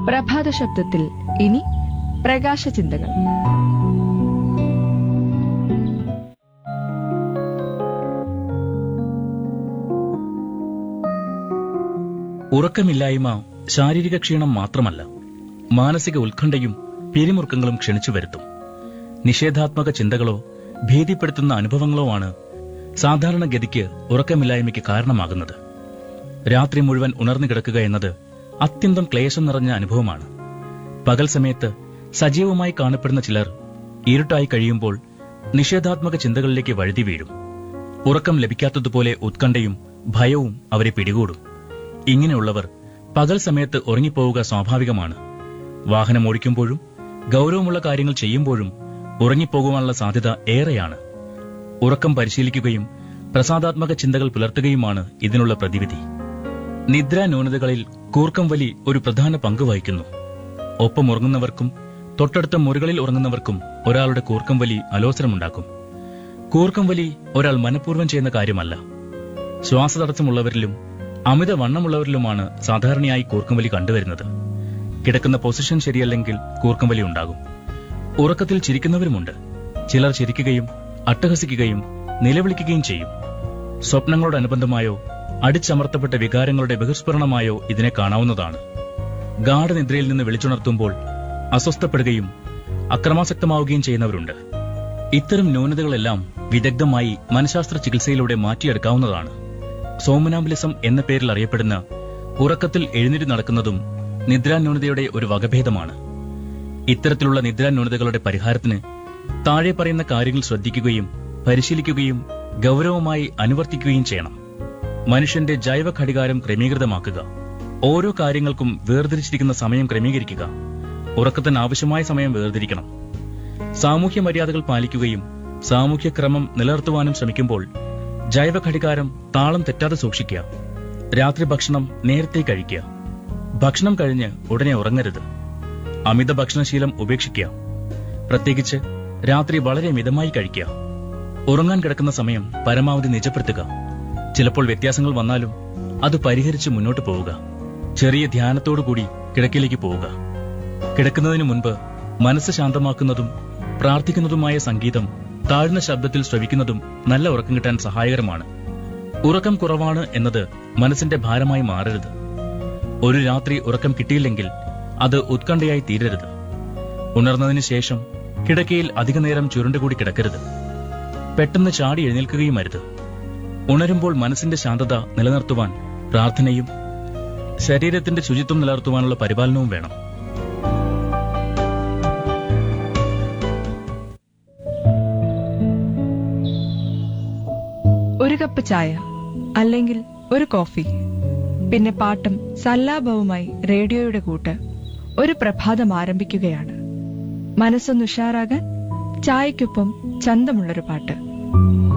പ്രഭാത ശബ്ദത്തിൽ ഇനി പ്രകാശ ചിന്തകൾ ഉറക്കമില്ലായ്മ ശാരീരിക ക്ഷീണം മാത്രമല്ല മാനസിക ഉത്കണ്ഠയും പിരിമുറുക്കങ്ങളും ക്ഷണിച്ചു വരുത്തും നിഷേധാത്മക ചിന്തകളോ ഭീതിപ്പെടുത്തുന്ന അനുഭവങ്ങളോ ആണ് സാധാരണഗതിക്ക് ഉറക്കമില്ലായ്മയ്ക്ക് കാരണമാകുന്നത് രാത്രി മുഴുവൻ ഉണർന്നു കിടക്കുക എന്നത് അത്യന്തം ക്ലേശം നിറഞ്ഞ അനുഭവമാണ് പകൽ സമയത്ത് സജീവമായി കാണപ്പെടുന്ന ചിലർ ഇരുട്ടായി കഴിയുമ്പോൾ നിഷേധാത്മക ചിന്തകളിലേക്ക് വഴുതി വീഴും ഉറക്കം ലഭിക്കാത്തതുപോലെ ഉത്കണ്ഠയും ഭയവും അവരെ പിടികൂടും ഇങ്ങനെയുള്ളവർ പകൽ സമയത്ത് ഉറങ്ങിപ്പോവുക സ്വാഭാവികമാണ് വാഹനം ഓടിക്കുമ്പോഴും ഗൗരവമുള്ള കാര്യങ്ങൾ ചെയ്യുമ്പോഴും ഉറങ്ങിപ്പോകുവാനുള്ള സാധ്യത ഏറെയാണ് ഉറക്കം പരിശീലിക്കുകയും പ്രസാദാത്മക ചിന്തകൾ പുലർത്തുകയുമാണ് ഇതിനുള്ള പ്രതിവിധി നിദ്രാ ന്യൂനതകളിൽ കൂർക്കം വലി ഒരു പ്രധാന പങ്ക് വഹിക്കുന്നു ഒപ്പം ഉറങ്ങുന്നവർക്കും തൊട്ടടുത്ത മുറികളിൽ ഉറങ്ങുന്നവർക്കും ഒരാളുടെ കൂർക്കം വലി അലോസരമുണ്ടാക്കും കൂർക്കം വലി ഒരാൾ മനഃപൂർവ്വം ചെയ്യുന്ന കാര്യമല്ല ശ്വാസതടസ്സമുള്ളവരിലും അമിത വണ്ണമുള്ളവരിലുമാണ് സാധാരണയായി കൂർക്കം വലി കണ്ടുവരുന്നത് കിടക്കുന്ന പൊസിഷൻ ശരിയല്ലെങ്കിൽ കൂർക്കം വലി ഉണ്ടാകും ഉറക്കത്തിൽ ചിരിക്കുന്നവരുമുണ്ട് ചിലർ ചിരിക്കുകയും അട്ടഹസിക്കുകയും നിലവിളിക്കുകയും ചെയ്യും സ്വപ്നങ്ങളോടനുബന്ധമായോ അടിച്ചമർത്തപ്പെട്ട വികാരങ്ങളുടെ ബഹിർസ്ഫുരണമായോ ഇതിനെ കാണാവുന്നതാണ് ഗാഠനിദ്രയിൽ നിന്ന് വിളിച്ചുണർത്തുമ്പോൾ അസ്വസ്ഥപ്പെടുകയും അക്രമാസക്തമാവുകയും ചെയ്യുന്നവരുണ്ട് ഇത്തരം ന്യൂനതകളെല്ലാം വിദഗ്ധമായി മനഃശാസ്ത്ര ചികിത്സയിലൂടെ മാറ്റിയെടുക്കാവുന്നതാണ് സോമനാംബുലിസം എന്ന പേരിൽ അറിയപ്പെടുന്ന ഉറക്കത്തിൽ എഴുന്നേറ്റ് നടക്കുന്നതും നിദ്രാന്യൂനതയുടെ ഒരു വകഭേദമാണ് ഇത്തരത്തിലുള്ള നിദ്രാന്യൂനതകളുടെ പരിഹാരത്തിന് താഴെ പറയുന്ന കാര്യങ്ങൾ ശ്രദ്ധിക്കുകയും പരിശീലിക്കുകയും ഗൗരവമായി അനുവർത്തിക്കുകയും ചെയ്യണം മനുഷ്യന്റെ ജൈവ ഘടികാരം ക്രമീകൃതമാക്കുക ഓരോ കാര്യങ്ങൾക്കും വേർതിരിച്ചിരിക്കുന്ന സമയം ക്രമീകരിക്കുക ഉറക്കത്തിന് ആവശ്യമായ സമയം വേർതിരിക്കണം സാമൂഹ്യ മര്യാദകൾ പാലിക്കുകയും സാമൂഹ്യ ക്രമം നിലനിർത്തുവാനും ശ്രമിക്കുമ്പോൾ ജൈവ ഘടികാരം താളം തെറ്റാതെ സൂക്ഷിക്കുക രാത്രി ഭക്ഷണം നേരത്തെ കഴിക്കുക ഭക്ഷണം കഴിഞ്ഞ് ഉടനെ ഉറങ്ങരുത് അമിത ഭക്ഷണശീലം ഉപേക്ഷിക്കുക പ്രത്യേകിച്ച് രാത്രി വളരെ മിതമായി കഴിക്കുക ഉറങ്ങാൻ കിടക്കുന്ന സമയം പരമാവധി നിജപ്പെടുത്തുക ചിലപ്പോൾ വ്യത്യാസങ്ങൾ വന്നാലും അത് പരിഹരിച്ച് മുന്നോട്ട് പോവുക ചെറിയ ധ്യാനത്തോടുകൂടി കിടക്കിലേക്ക് പോവുക കിടക്കുന്നതിന് മുൻപ് മനസ്സ് ശാന്തമാക്കുന്നതും പ്രാർത്ഥിക്കുന്നതുമായ സംഗീതം താഴ്ന്ന ശബ്ദത്തിൽ ശ്രവിക്കുന്നതും നല്ല ഉറക്കം കിട്ടാൻ സഹായകരമാണ് ഉറക്കം കുറവാണ് എന്നത് മനസ്സിന്റെ ഭാരമായി മാറരുത് ഒരു രാത്രി ഉറക്കം കിട്ടിയില്ലെങ്കിൽ അത് ഉത്കണ്ഠയായി തീരരുത് ഉണർന്നതിന് ശേഷം കിടക്കയിൽ അധികനേരം ചുരുണ്ടുകൂടി കിടക്കരുത് പെട്ടെന്ന് ചാടി എഴുന്നേൽക്കുകയും അരുത് ഉണരുമ്പോൾ മനസ്സിന്റെ ശാന്തത നിലനിർത്തുവാൻ പ്രാർത്ഥനയും ശരീരത്തിന്റെ ശുചിത്വം നിലനിർത്തുവാനുള്ള പരിപാലനവും വേണം ഒരു കപ്പ് ചായ അല്ലെങ്കിൽ ഒരു കോഫി പിന്നെ പാട്ടും സല്ലാപവുമായി റേഡിയോയുടെ കൂട്ട് ഒരു പ്രഭാതം ആരംഭിക്കുകയാണ് മനസ്സൊന്ന് ഉഷാറാകാൻ ചായക്കൊപ്പം ചന്തമുള്ളൊരു പാട്ട്